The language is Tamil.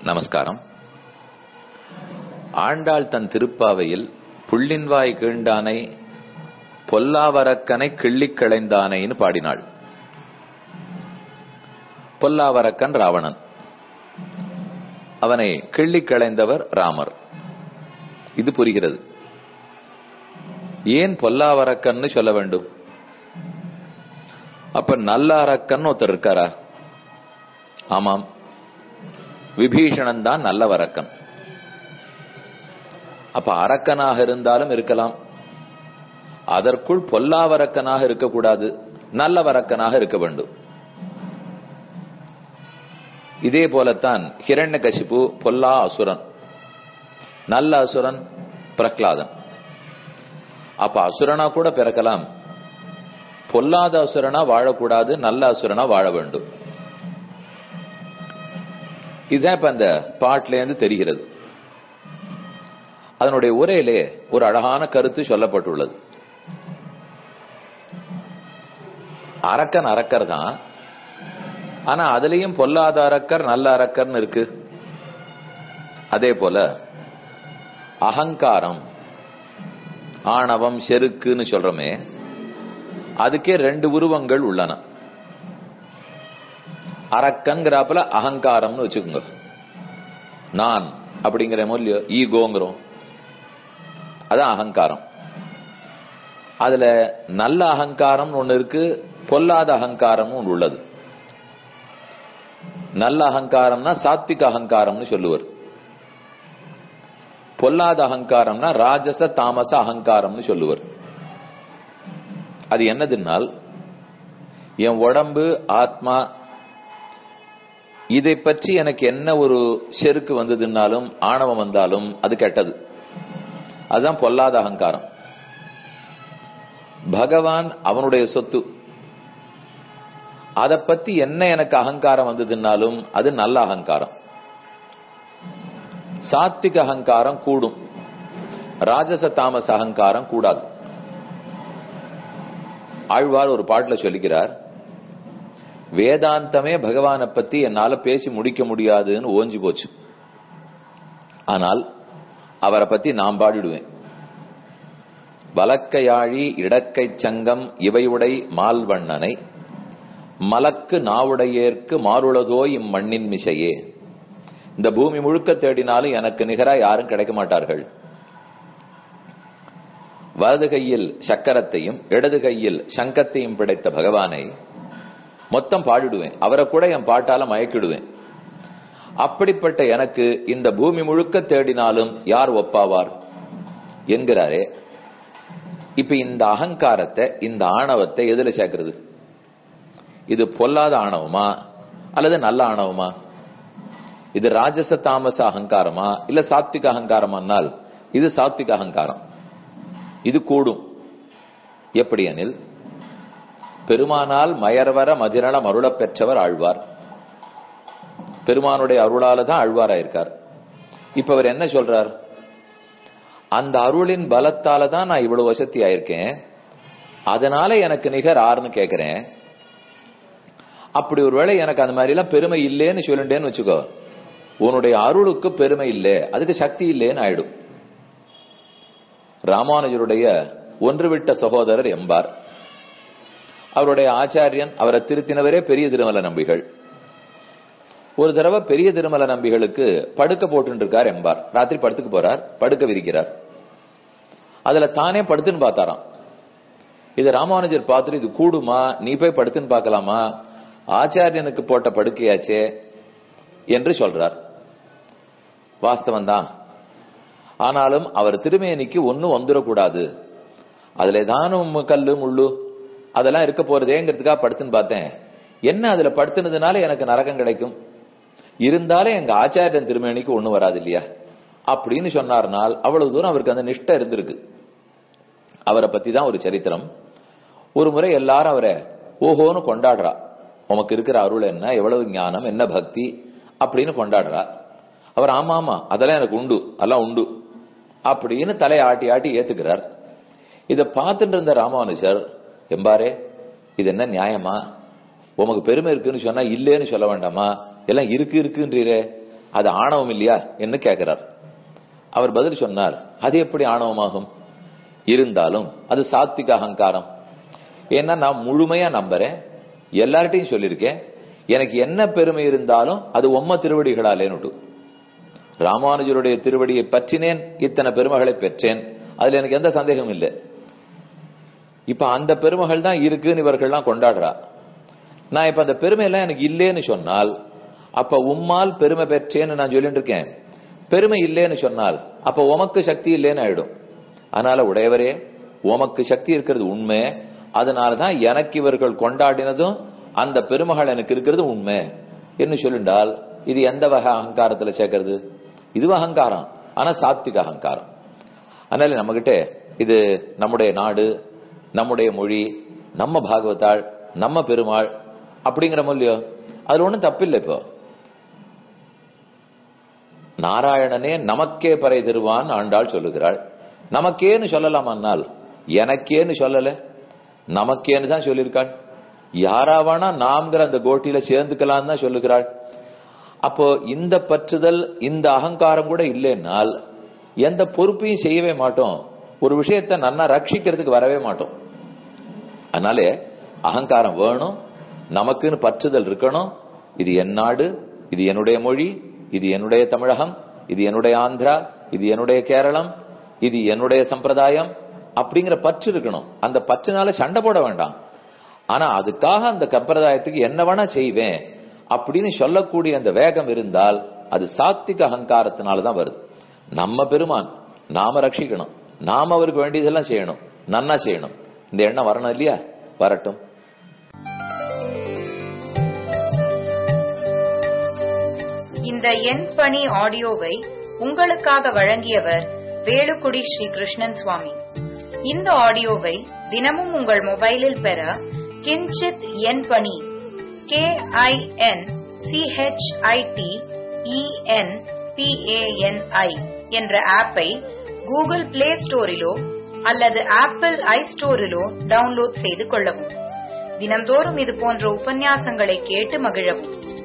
நமஸ்காரம் ஆண்டாள் தன் திருப்பாவையில் புள்ளின்வாய் கீண்டானை பொல்லாவரக்கனை கிள்ளிக் களைந்தானைன்னு பாடினாள் பொல்லாவரக்கன் ராவணன் அவனை கிள்ளிக் களைந்தவர் ராமர் இது புரிகிறது ஏன் பொல்லாவரக்கன்னு சொல்ல வேண்டும் அப்ப நல்ல அரக்கன் ஒருத்தர் இருக்காரா ஆமாம் விபீஷணன் தான் நல்ல வரக்கன் அப்ப அரக்கனாக இருந்தாலும் இருக்கலாம் அதற்குள் பொல்லாவரக்கனாக இருக்கக்கூடாது நல்ல வரக்கனாக இருக்க வேண்டும் இதே போலத்தான் ஹிரண்ய கசிப்பு பொல்லா அசுரன் நல்ல அசுரன் பிரகலாதன் அப்ப அசுரனா கூட பிறக்கலாம் பொல்லாத அசுரனா வாழக்கூடாது நல்ல அசுரனா வாழ வேண்டும் இதுதான் இப்ப அந்த பாட்டில இருந்து தெரிகிறது அதனுடைய உரையிலே ஒரு அழகான கருத்து சொல்லப்பட்டுள்ளது அரக்கன் அரக்கர் தான் ஆனா அதுலயும் பொல்லாத அரக்கர் நல்ல அரக்கர்னு இருக்கு அதே போல அகங்காரம் ஆணவம் செருக்குன்னு சொல்றோமே அதுக்கே ரெண்டு உருவங்கள் உள்ளன அரக்கங்கிறாப்புல அகங்காரம்னு வச்சுக்கோங்க நான் அப்படிங்கிற மூலியோ ஈகோங்கிறோம் அதான் அகங்காரம் அதுல நல்ல அகங்காரம் ஒண்ணு இருக்கு பொல்லாத அகங்காரம் ஒன்று உள்ளது நல்ல அகங்காரம்னா சாத்விக அகங்காரம்னு சொல்லுவார் பொல்லாத அகங்காரம்னா ராஜச தாமச அகங்காரம்னு சொல்லுவார் அது என்னதுன்னால் என் உடம்பு ஆத்மா இதை பற்றி எனக்கு என்ன ஒரு செருக்கு வந்ததுன்னாலும் ஆணவம் வந்தாலும் அது கெட்டது அதுதான் பொல்லாத அகங்காரம் பகவான் அவனுடைய சொத்து அதை பத்தி என்ன எனக்கு அகங்காரம் வந்ததுன்னாலும் அது நல்ல அகங்காரம் சாத்விக அகங்காரம் கூடும் ராஜச தாமச அகங்காரம் கூடாது ஆழ்வார் ஒரு பாட்டுல சொல்லிக்கிறார் வேதாந்தமே பகவானை பத்தி என்னால பேசி முடிக்க முடியாதுன்னு ஓஞ்சி போச்சு ஆனால் அவரை பத்தி நான் பாடிடுவேன் வலக்கையாழி இடக்கை சங்கம் இவையுடை மால்வண்ணனை மலக்கு நாவுடையேற்கு மாறுளதோ இம்மண்ணின் மிசையே இந்த பூமி முழுக்க தேடினாலும் எனக்கு நிகரா யாரும் கிடைக்க மாட்டார்கள் வலது கையில் சக்கரத்தையும் இடது கையில் சங்கத்தையும் பிடைத்த பகவானை மொத்தம் பாடிடுவேன் அவரை கூட என் பாட்டால மயக்கிடுவேன் அப்படிப்பட்ட எனக்கு இந்த பூமி முழுக்க தேடினாலும் யார் ஒப்பாவார் என்கிறாரே இப்ப இந்த அகங்காரத்தை இந்த ஆணவத்தை எதுல சேர்க்கிறது இது பொல்லாத ஆணவமா அல்லது நல்ல ஆணவமா இது ராஜச தாமச அகங்காரமா இல்ல சாத்விக அகங்காரமானால் இது சாத்விக அகங்காரம் இது கூடும் எப்படி எனில் பெருமானால் மயர்வர மதிரணம் அருளப் பெற்றவர் ஆழ்வார் பெருமானுடைய அருளால தான் ஆழ்வாராயிருக்கார் இப்ப அவர் என்ன சொல்றார் அந்த அருளின் பலத்தால தான் நான் இவ்வளவு வசதி ஆயிருக்கேன் அதனால எனக்கு நிகர் ஆறுன்னு கேக்குறேன் அப்படி ஒருவேளை எனக்கு அந்த மாதிரி எல்லாம் பெருமை இல்லேன்னு சொல்லிட்டேன்னு வச்சுக்கோ உன்னுடைய அருளுக்கு பெருமை இல்லை அதுக்கு சக்தி இல்லேன்னு ஆயிடும் ராமானுஜருடைய ஒன்றுவிட்ட சகோதரர் எம்பார் அவருடைய ஆச்சாரியன் அவரை திருத்தினவரே பெரிய திருமல நம்பிகள் ஒரு தடவை பெரிய திருமல நம்பிகளுக்கு படுக்க போட்டு இருக்கார் எம்பார் ராத்திரி படுத்துக்கு போறார் படுக்க விரிக்கிறார் அதுல தானே படுத்துன்னு பார்த்தாராம் இது ராமானுஜர் பார்த்துட்டு இது கூடுமா நீ போய் படுத்துன்னு பார்க்கலாமா ஆச்சாரியனுக்கு போட்ட படுக்கையாச்சே என்று சொல்றார் வாஸ்தவம் தான் ஆனாலும் அவர் திருமேனிக்கு ஒன்னும் வந்துடக்கூடாது அதுல தானும் கல்லு முள்ளு அதெல்லாம் இருக்க போறதேங்கிறதுக்காக படுத்துன்னு பார்த்தேன் என்ன அதுல படுத்துனதுனால எனக்கு நரகம் கிடைக்கும் இருந்தாலும் எங்க ஆச்சாரியன் திருமேனிக்கு ஒண்ணும் வராது இல்லையா அப்படின்னு சொன்னார்னால் அவ்வளவு தூரம் அவருக்கு அந்த நிஷ்டை இருந்திருக்கு அவரை பத்தி தான் ஒரு சரித்திரம் ஒரு முறை எல்லாரும் அவரை ஓஹோன்னு கொண்டாடுறா உமக்கு இருக்கிற அருள் என்ன எவ்வளவு ஞானம் என்ன பக்தி அப்படின்னு கொண்டாடுறா அவர் ஆமா ஆமா அதெல்லாம் எனக்கு உண்டு அதெல்லாம் உண்டு அப்படின்னு தலையை ஆட்டி ஆட்டி ஏத்துக்கிறார் இதை பார்த்துட்டு இருந்த ராமானுஜர் எம்பாரே இது என்ன நியாயமா உமக்கு பெருமை இருக்குன்னு சொன்னா இல்லேன்னு சொல்ல வேண்டாமா எல்லாம் இருக்கு இருக்குன்றீரே அது ஆணவம் இல்லையா என்று கேட்கிறார் அவர் பதில் சொன்னார் அது எப்படி ஆணவமாகும் இருந்தாலும் அது சாத்விக அகங்காரம் ஏன்னா நான் முழுமையா நம்புறேன் எல்லார்ட்டையும் சொல்லியிருக்கேன் எனக்கு என்ன பெருமை இருந்தாலும் அது உம்ம திருவடிகளாலேன்னு ராமானுஜருடைய திருவடியை பற்றினேன் இத்தனை பெருமைகளை பெற்றேன் அதுல எனக்கு எந்த சந்தேகமும் இல்லை இப்ப அந்த பெருமைகள் தான் இருக்குன்னு இவர்கள்லாம் கொண்டாடுறா நான் இப்ப அந்த பெருமை எல்லாம் எனக்கு இல்லேன்னு சொன்னால் அப்ப உம்மால் பெருமை பெற்றேன்னு நான் சொல்லிட்டு இருக்கேன் பெருமை இல்லேன்னு சொன்னால் அப்ப உமக்கு சக்தி இல்லேன்னு ஆயிடும் அதனால உடையவரே உமக்கு சக்தி இருக்கிறது உண்மை அதனாலதான் எனக்கு இவர்கள் கொண்டாடினதும் அந்த பெருமகள் எனக்கு இருக்கிறது உண்மை என்று சொல்லிண்டால் இது எந்த வகை அகங்காரத்துல சேர்க்கறது இது அகங்காரம் ஆனா சாத்விக அகங்காரம் அதனால நம்ம கிட்ட இது நம்முடைய நாடு நம்முடைய மொழி நம்ம பாகவதாள் நம்ம பெருமாள் அப்படிங்கிற மூலியம் அதுல ஒண்ணும் தப்பில்லை இப்போ நாராயணனே நமக்கே பறை தருவான் ஆண்டாள் சொல்லுகிறாள் நமக்கேன்னு சொல்லலாமான்னால் எனக்கேன்னு சொல்லல நமக்கேன்னு தான் சொல்லியிருக்காள் யாராவானா நாம்ங்கிற அந்த கோட்டியில சேர்ந்துக்கலாம் தான் சொல்லுகிறாள் அப்போ இந்த பற்றுதல் இந்த அகங்காரம் கூட இல்லைன்னால் எந்த பொறுப்பையும் செய்யவே மாட்டோம் ஒரு விஷயத்தை நன்னா ரட்சிக்கிறதுக்கு வரவே மாட்டோம் அதனாலே அகங்காரம் வேணும் நமக்குன்னு பற்றுதல் இருக்கணும் இது என் நாடு இது என்னுடைய மொழி இது என்னுடைய தமிழகம் இது என்னுடைய ஆந்திரா இது என்னுடைய கேரளம் இது என்னுடைய சம்பிரதாயம் அப்படிங்கிற பற்று இருக்கணும் அந்த பற்றுனால சண்டை போட வேண்டாம் ஆனா அதுக்காக அந்த சம்பிரதாயத்துக்கு என்ன வேணா செய்வேன் அப்படின்னு சொல்லக்கூடிய அந்த வேகம் இருந்தால் அது சாத்விக அகங்காரத்தினாலதான் வருது நம்ம பெருமான் நாம ரட்சிக்கணும் நாம அவருக்கு வேண்டியதெல்லாம் செய்யணும் நன்னா செய்யணும் இந்த எண்ணம் வரணும் இல்லையா வரட்டும் இந்த எண் பணி ஆடியோவை உங்களுக்காக வழங்கியவர் வேலுக்குடி ஸ்ரீ கிருஷ்ணன் சுவாமி இந்த ஆடியோவை தினமும் உங்கள் மொபைலில் பெற கிஞ்சித் எண் பணி கே ஐ என் சிஹெச்ஐடி இஎன் பிஏஎன்ஐ என்ற ஆப்பை கூகுள் பிளே ஸ்டோரிலோ அல்லது ஆப்பிள் ஐ ஸ்டோரிலோ டவுன்லோட் செய்து கொள்ளவும் தினம்தோறும் இது போன்ற உபன்யாசங்களை கேட்டு மகிழவும்